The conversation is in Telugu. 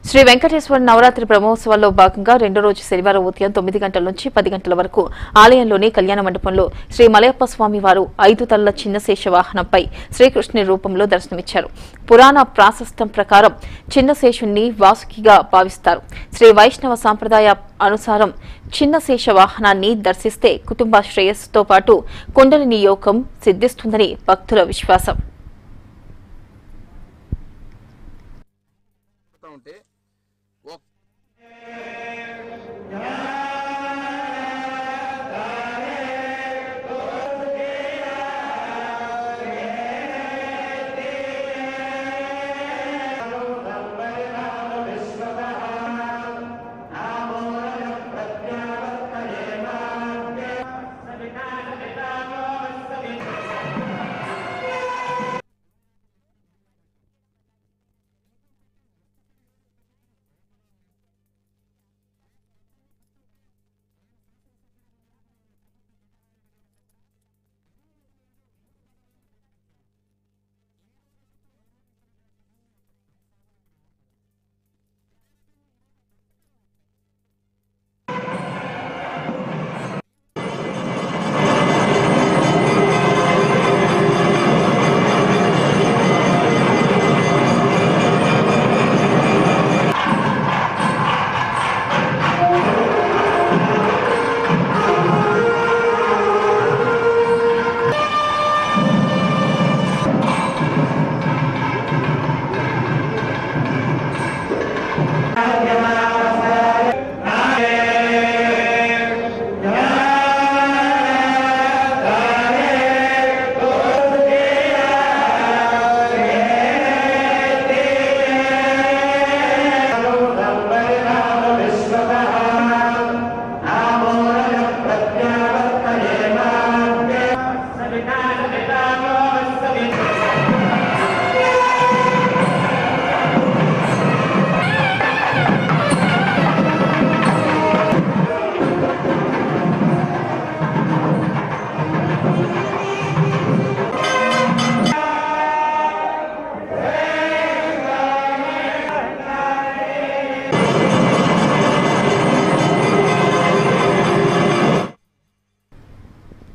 శ్రీ వెంకటేశ్వర నవరాత్రి బ్రహ్మోత్సవాల్లో భాగంగా రెండో రోజు శనివారం ఉదయం తొమ్మిది గంటల నుంచి పది గంటల వరకు ఆలయంలోని కళ్యాణ మండపంలో శ్రీ మలయప్ప స్వామి వారు ఐదు తల్ల చిన్నశేష వాహనంపై శ్రీకృష్ణుని రూపంలో దర్శనమిచ్చారు పురాణ ప్రాశస్తం ప్రకారం చిన్నశేషుణ్ణి వాసుకిగా భావిస్తారు శ్రీ వైష్ణవ సాంప్రదాయ అనుసారం చిన్నశేష వాహనాన్ని దర్శిస్తే కుటుంబ శ్రేయస్సుతో పాటు కుండలిని యోగం సిద్ధిస్తుందని భక్తుల విశ్వాసం ఉంటే ఒక